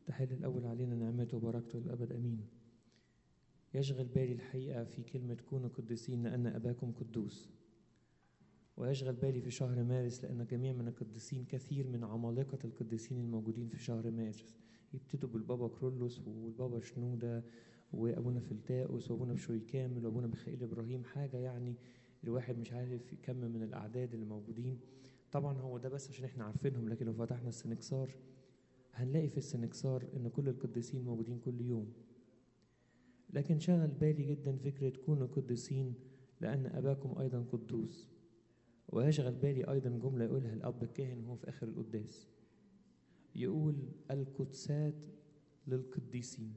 تحل الأول علينا نعمته وبركته للأبد أمين يشغل بالي الحقيقة في كلمة كونوا قديسين لأن أباكم قدوس ويشغل بالي في شهر مارس لأن جميع من القديسين كثير من عمالقة القديسين الموجودين في شهر مارس يبتدوا بالبابا كرولوس والبابا شنودة وأبونا فلتاؤس وأبونا بشوي كامل وأبونا ميخائيل إبراهيم حاجة يعني الواحد مش عارف كم من الأعداد اللي موجودين طبعا هو ده بس عشان احنا عارفينهم لكن لو فتحنا السنكسار هنلاقي في السنكسار ان كل القديسين موجودين كل يوم لكن شغل بالي جدا فكرة كونوا قديسين لأن أباكم أيضا قدوس ويشغل بالي أيضا جملة يقولها الأب الكاهن وهو في آخر القداس يقول القدسات للقديسين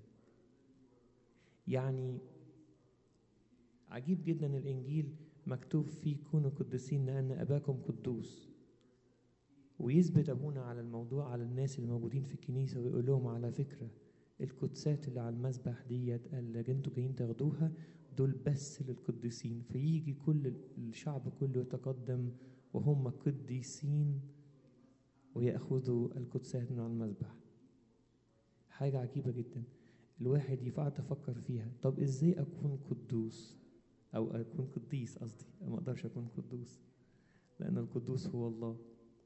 يعني عجيب جدا الإنجيل مكتوب فيه كونوا قديسين لأن أباكم قدوس ويثبت أبونا على الموضوع على الناس اللي موجودين في الكنيسة ويقول لهم على فكرة القدسات اللي على المسبح ديت اللي انتوا جايين تاخدوها دول بس للقديسين فيجي كل الشعب كله يتقدم وهم قديسين ويأخذوا القدسات من على المسبح حاجة عجيبة جدا الواحد يقعد يفكر فيها طب ازاي أكون قدوس أو أكون قديس قصدي ما أقدرش أكون قدوس لأن القدوس هو الله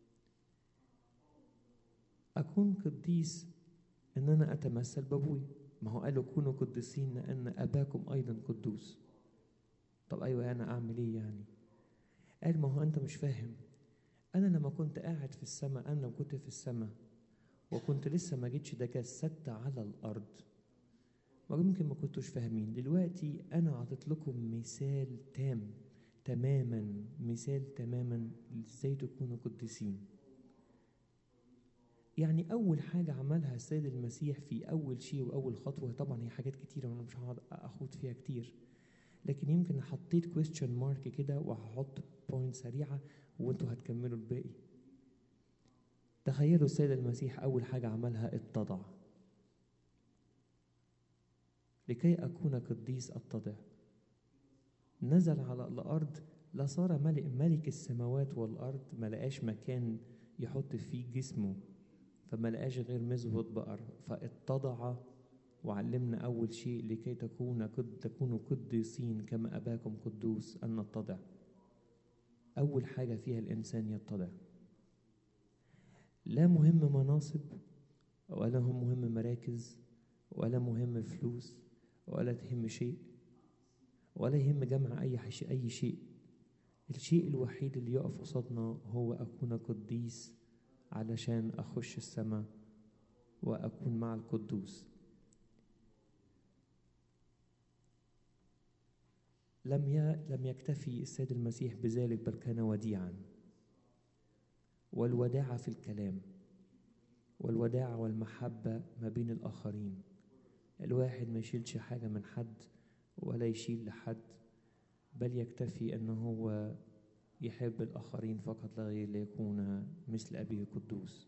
أكون قديس إن أنا أتمثل بأبوي ما هو قالوا كونوا قديسين لأن أباكم أيضا قدوس طب أيوة أنا أعمل إيه يعني قال ما هو أنت مش فاهم أنا لما كنت قاعد في السماء أنا لما كنت في السماء وكنت لسه ما جيتش تجسدت على الأرض ممكن ما كنتوش فاهمين دلوقتي أنا عطيت لكم مثال تام تماما مثال تماما ازاي تكونوا قديسين يعني أول حاجة عملها السيد المسيح في أول شيء وأول خطوة طبعا هي حاجات كتيرة وأنا مش هقعد أخوض فيها كتير لكن يمكن حطيت كويستشن مارك كده وهحط بوينت سريعة وانتوا هتكملوا الباقي تخيلوا السيد المسيح أول حاجة عملها اتضع لكي أكون قديس أتضع نزل على الأرض لا صار ملك ملك السماوات والأرض ما لقاش مكان يحط فيه جسمه فما لقاش غير مزود بقر فاتضع وعلمنا أول شيء لكي تكون قد تكونوا قديسين كما أباكم قدوس أن نتضع أول حاجة فيها الإنسان يتضع لا مهم مناصب ولا هم مهم مراكز ولا مهم فلوس ولا تهم شيء ولا يهم جمع أي أي شيء الشيء الوحيد اللي يقف قصادنا هو أكون قديس علشان أخش السماء وأكون مع القدوس لم لم يكتفي السيد المسيح بذلك بل كان وديعا والوداعة في الكلام والوداعة والمحبة ما بين الآخرين الواحد ما يشيلش حاجة من حد ولا يشيل لحد بل يكتفي أنه هو يحب الآخرين فقط لا غير ليكون مثل أبيه القدوس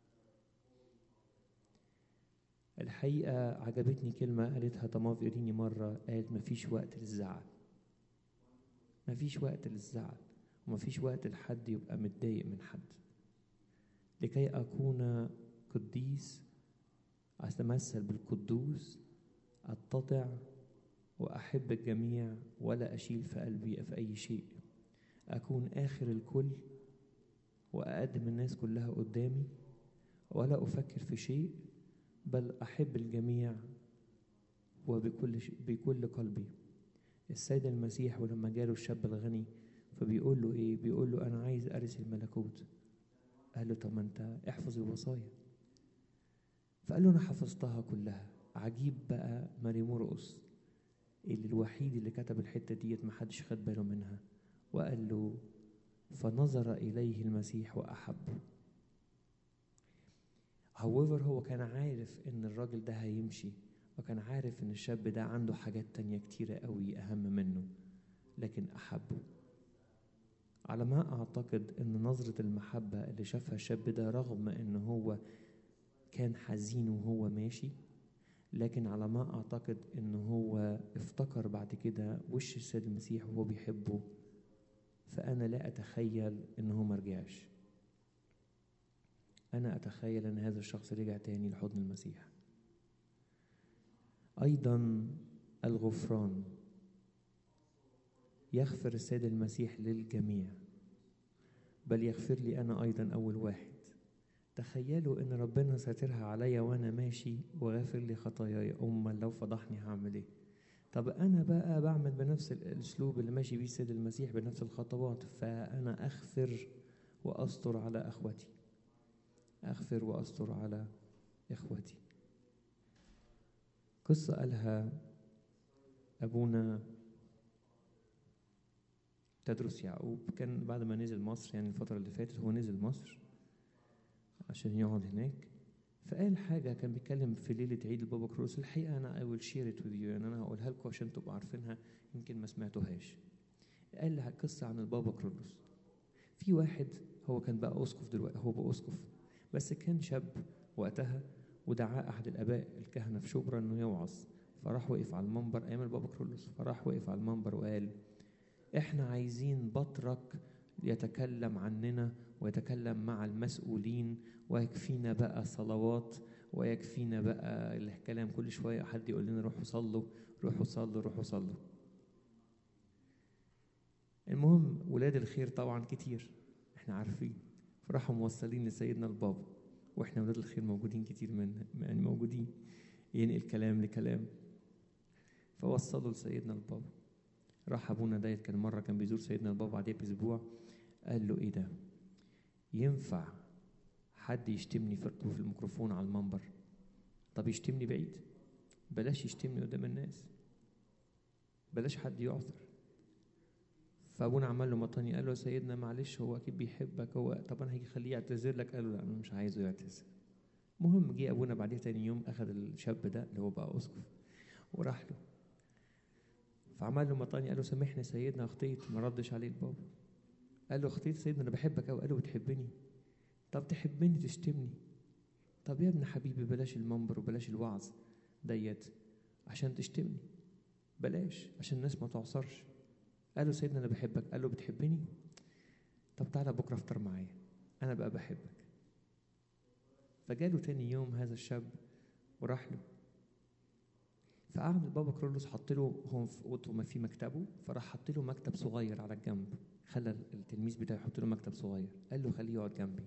الحقيقة عجبتني كلمة قالتها طماف إيريني مرة قالت مفيش وقت للزعل مفيش وقت للزعل ومفيش وقت لحد يبقى متضايق من حد لكي أكون قديس أتمثل بالقدوس أتطع وأحب الجميع ولا أشيل في قلبي في أي شيء أكون آخر الكل وأقدم الناس كلها قدامي ولا أفكر في شيء بل أحب الجميع وبكل بكل قلبي السيد المسيح ولما جاله الشاب الغني فبيقول له إيه بيقول له أنا عايز أرث الملكوت قال له طب ما أنت احفظ الوصايا فقال له أنا حفظتها كلها عجيب بقى ماري مرقص اللي الوحيد اللي كتب الحتة ديت محدش خد باله منها وقال له فنظر إليه المسيح وأحبه however هو كان عارف إن الراجل ده هيمشي وكان عارف إن الشاب ده عنده حاجات تانية كتيرة قوي أهم منه لكن أحبه على ما أعتقد إن نظرة المحبة اللي شافها الشاب ده رغم إن هو كان حزين وهو ماشي لكن على ما أعتقد إن هو افتكر بعد كده وش السيد المسيح وهو بيحبه فأنا لا أتخيل إن هو مرجعش أنا أتخيل أن هذا الشخص رجع تاني لحضن المسيح أيضا الغفران يغفر السيد المسيح للجميع بل يغفر لي أنا أيضا أول واحد تخيلوا إن ربنا ساترها عليا وأنا ماشي وغافر لي خطاياي أمال لو فضحني هعمل إيه طب أنا بقى بعمل بنفس الأسلوب اللي ماشي بيه السيد المسيح بنفس الخطوات فأنا أغفر وأستر على أخوتي أغفر وأستر على إخوتي قصة قالها أبونا تدرس يعقوب كان بعد ما نزل مصر يعني الفترة اللي فاتت هو نزل مصر عشان يقعد هناك فقال حاجة كان بيتكلم في ليلة عيد البابا كروس الحقيقة أنا I will share it with you يعني أنا هقولها لكم عشان تبقوا عارفينها يمكن ما سمعتوهاش قال لها قصة عن البابا كرولوس في واحد هو كان بقى أسقف دلوقتي هو بقى أسقف بس كان شاب وقتها ودعاه أحد الآباء الكهنة في شبرا إنه يوعظ فراح وقف على المنبر أيام البابا كرولوس فراح وقف على المنبر وقال إحنا عايزين بطرك يتكلم عننا ويتكلم مع المسؤولين ويكفينا بقى صلوات ويكفينا بقى الكلام كل شوية حد يقول لنا روحوا صلوا روحوا صلوا روحوا صلوا المهم ولاد الخير طبعا كتير احنا عارفين فراحوا موصلين لسيدنا البابا واحنا ولاد الخير موجودين كتير من يعني موجودين ينقل كلام لكلام فوصلوا لسيدنا البابا راح ابونا دايت كان مره كان بيزور سيدنا البابا بعديه باسبوع قال له ايه ده ينفع حد يشتمني في في الميكروفون على المنبر طب يشتمني بعيد بلاش يشتمني قدام الناس بلاش حد يعثر فابونا عمل له مطاني قال له يا سيدنا معلش هو اكيد بيحبك هو طب انا هيجي خليه يعتذر لك قال له لا انا مش عايزه يعتذر المهم جه ابونا بعديه تاني يوم اخذ الشاب ده اللي هو بقى اسقف وراح له فعمل له مطاني قال له سامحني يا سيدنا اخطيت ما ردش عليه البابا قال له اخطيت سيدنا انا بحبك قوي قال له بتحبني طب تحبني تشتمني طب يا ابن حبيبي بلاش المنبر وبلاش الوعظ ديت عشان تشتمني بلاش عشان الناس ما تعصرش قال له سيدنا انا بحبك قال له بتحبني طب تعالى بكره افطر معايا انا بقى بحبك فجاله تاني يوم هذا الشاب وراح له فقعد البابا كرولوس حط له هو في اوضته ما في مكتبه فراح حط له مكتب صغير على الجنب خلى التلميذ بتاعه يحط له مكتب صغير قال له خليه يقعد جنبي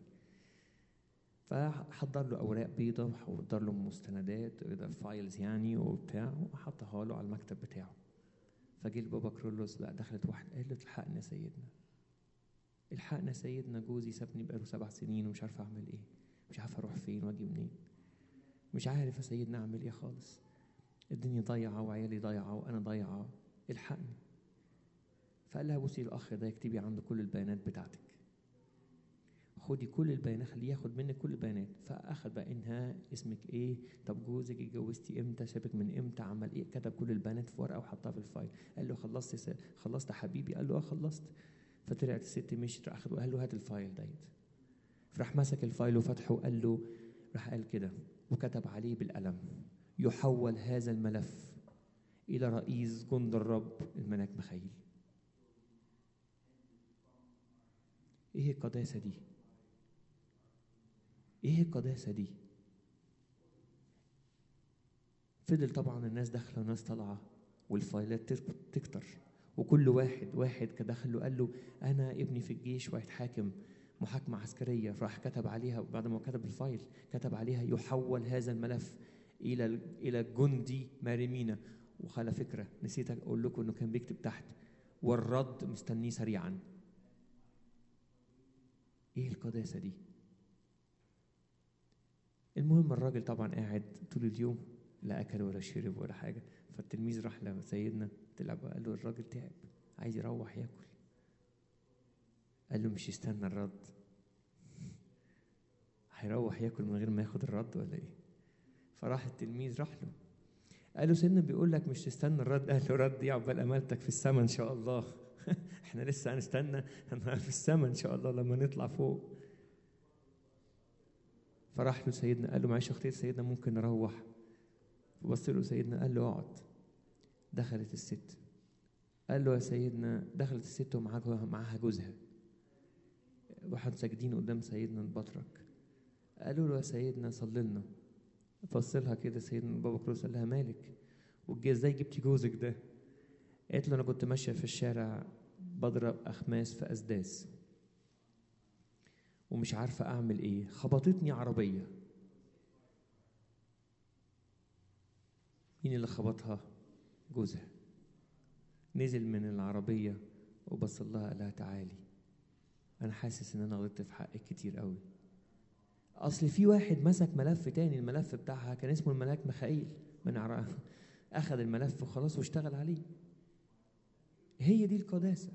فحضر له اوراق بيضة وحضر له مستندات فايلز يعني وبتاع وحطها له على المكتب بتاعه فجه البابا كرولوس لا دخلت واحد قال له الحقنا يا سيدنا الحقنا سيدنا جوزي سابني بقاله سبع سنين ومش عارف اعمل ايه مش عارف اروح فين واجي منين مش عارف يا سيدنا اعمل ايه خالص الدنيا ضايعه وعيالي ضايعه وانا ضايعه الحقني فقال لها بصي الاخ ده اكتبي عنده كل البيانات بتاعتك خدي كل البيانات خليه ياخد منك كل البيانات فاخد بقى انها اسمك ايه طب جوزك اتجوزتي امتى سابك من امتى عمل ايه كتب كل البيانات في ورقه وحطها في الفايل قال له خلصت س... خلصت يا حبيبي قال له اه خلصت فطلعت الست مشيت راح اخد قال له هات الفايل ديت فراح مسك الفايل وفتحه وقال له راح قال كده وكتب عليه بالقلم يحول هذا الملف الى رئيس جند الرب الملاك مخيل ايه القداسه دي ايه القداسه دي فضل طبعا الناس داخله وناس طالعه والفايلات تكتر وكل واحد واحد دخل له قال له انا ابني في الجيش وهيتحاكم محاكمه عسكريه راح كتب عليها بعد ما كتب الفايل كتب عليها يحول هذا الملف الى الى جندي ماريمينا وعلى فكره نسيت اقول لكم انه كان بيكتب تحت والرد مستنيه سريعا ايه القداسه دي المهم الراجل طبعا قاعد طول اليوم لا اكل ولا شرب ولا حاجه فالتلميذ راح لسيدنا طلع قال له الراجل تعب عايز يروح ياكل قال له مش يستنى الرد هيروح ياكل من غير ما ياخد الرد ولا ايه فراح التلميذ راح له قال له سيدنا بيقول لك مش تستنى الرد قال له رد يا عقبال امالتك في السماء ان شاء الله احنا لسه هنستنى في السماء ان شاء الله لما نطلع فوق فراح له سيدنا قال له معلش اختي سيدنا ممكن نروح فبص له سيدنا قال له اقعد دخلت الست قال له يا سيدنا دخلت الست ومعاها معاها جوزها واحد ساجدين قدام سيدنا البطرك قالوا له يا سيدنا صلي لنا بص لها كده سيدنا بابا كروس قال لها مالك وازاي جبتي جوزك ده قالت له انا كنت ماشيه في الشارع بضرب اخماس في اسداس ومش عارفه اعمل ايه خبطتني عربيه مين اللي خبطها جوزها نزل من العربيه وبص لها قال لها تعالي انا حاسس ان انا غلطت في حقك كتير قوي اصل في واحد مسك ملف تاني الملف بتاعها كان اسمه الملاك ميخائيل من عرق اخذ الملف وخلاص واشتغل عليه هي دي القداسه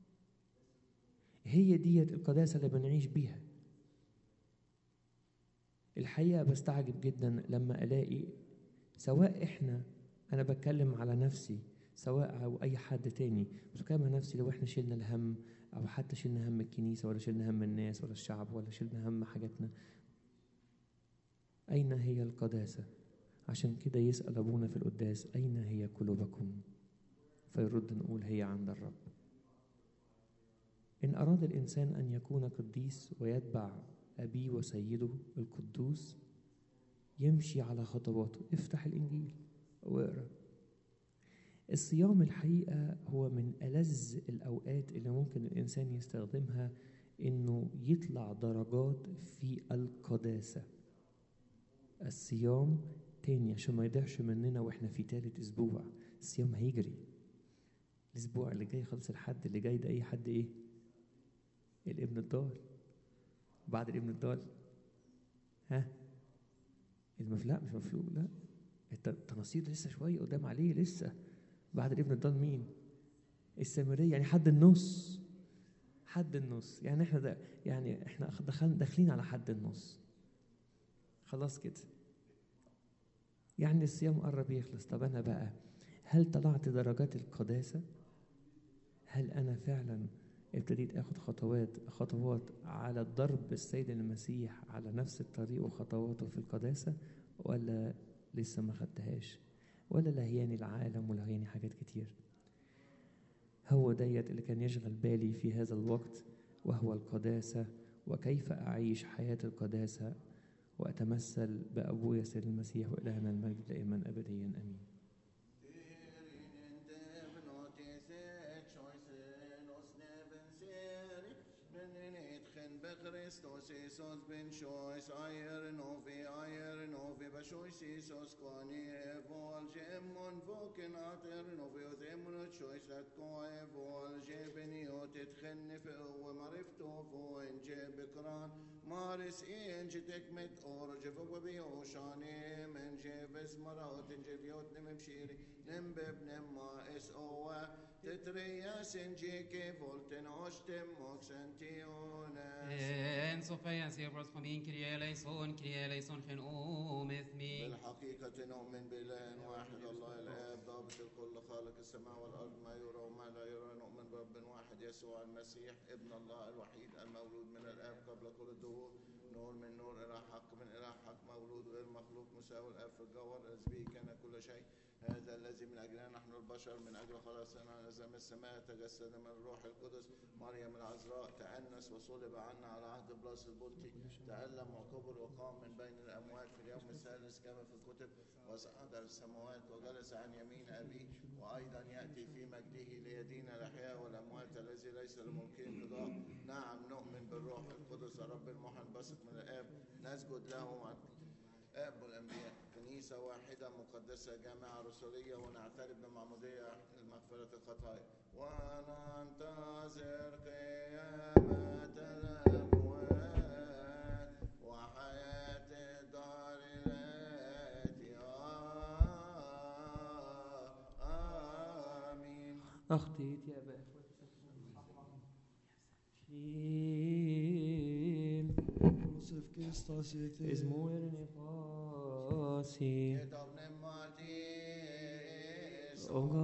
هي ديت القداسه اللي بنعيش بيها الحقيقه بستعجب جدا لما الاقي سواء احنا انا بتكلم على نفسي سواء او اي حد تاني بتكلم على نفسي لو احنا شلنا الهم او حتى شلنا هم الكنيسه ولا شلنا هم الناس ولا الشعب ولا شلنا هم حاجاتنا اين هي القداسه عشان كده يسال ابونا في القداس اين هي قلوبكم فيرد نقول هي عند الرب ان اراد الانسان ان يكون قديس ويتبع ابيه وسيده القدوس يمشي على خطواته افتح الانجيل واقرا الصيام الحقيقه هو من الذ الاوقات اللي ممكن الانسان يستخدمها انه يطلع درجات في القداسه الصيام تاني عشان ما يضيعش مننا واحنا في تالت اسبوع الصيام هيجري الاسبوع اللي جاي خلص الحد اللي جاي ده اي حد ايه الابن الضال بعد الابن الضال ها المفلوق مش مفلوق لا التناصير لسه شويه قدام عليه لسه بعد الابن الضال مين السامريه يعني حد النص حد النص يعني احنا ده يعني احنا دخلنا داخلين على حد النص خلاص كده يعني الصيام قرب يخلص طب انا بقى هل طلعت درجات القداسه هل انا فعلا ابتديت اخد خطوات خطوات على الضرب السيد المسيح على نفس الطريق وخطواته في القداسه ولا لسه ما خدتهاش ولا لهياني العالم ولهياني حاجات كتير هو ديت اللي كان يشغل بالي في هذا الوقت وهو القداسه وكيف اعيش حياه القداسه وأتمثل بأبويا سيد المسيح وإلهنا المجد دائما أبديا أمين Christos Isos ben shois ayer novi ayer novi bashois Isos koni evol gemon voken ater novi othemon shois at ko evol jebeni otet khenne fe و معرفته فو انجي بكران مارس انجي تكمت اور جفو بيوشاني من جيبس مرات انجي بيوت نمشيري نمبب نما اس او تتريا سنجي كيفولتن عشتم موكسنتيونس En Sofia Sebros Famin Kyrie eleison Kyrie eleison خن أم إثمي بالحقيقة نؤمن بإله واحد الله الآب ضابط الكل خالق السماء والأرض ما يرى وما لا يرى نؤمن برب واحد يسوع المسيح ابن الله الوحيد المولود من الآب قبل كل الدهور نور من نور إلى حق من إلى حق مولود غير مخلوق مساوي الآب في الجوهر إذ به كان كل شيء هذا الذي من أجلنا نحن البشر من أجل خلاصنا نزل من السماء تجسد من الروح القدس مريم العذراء تأنس وصلب عنا على عهد بلاس البلطي تألم وكبر وقام من بين الأموات في اليوم الثالث كما في الكتب وصعد السماوات وجلس عن يمين أبيه وأيضا يأتي في مجده ليدين الأحياء والأموات الذي ليس لممكن قضاء نعم نؤمن بالروح القدس رب المحنبسط من الآب نسجد له مع آب الأنبياء كنيسة واحدة مقدسة جامعة رسولية ونعترف بمعمودية لمغفرة الخطايا وننتظر قيامة الأموات وحياة الدار الآتية آمين أخطيت يا أبا Josef Kristus heter اسمه نفاسي Ett av nämnartis Och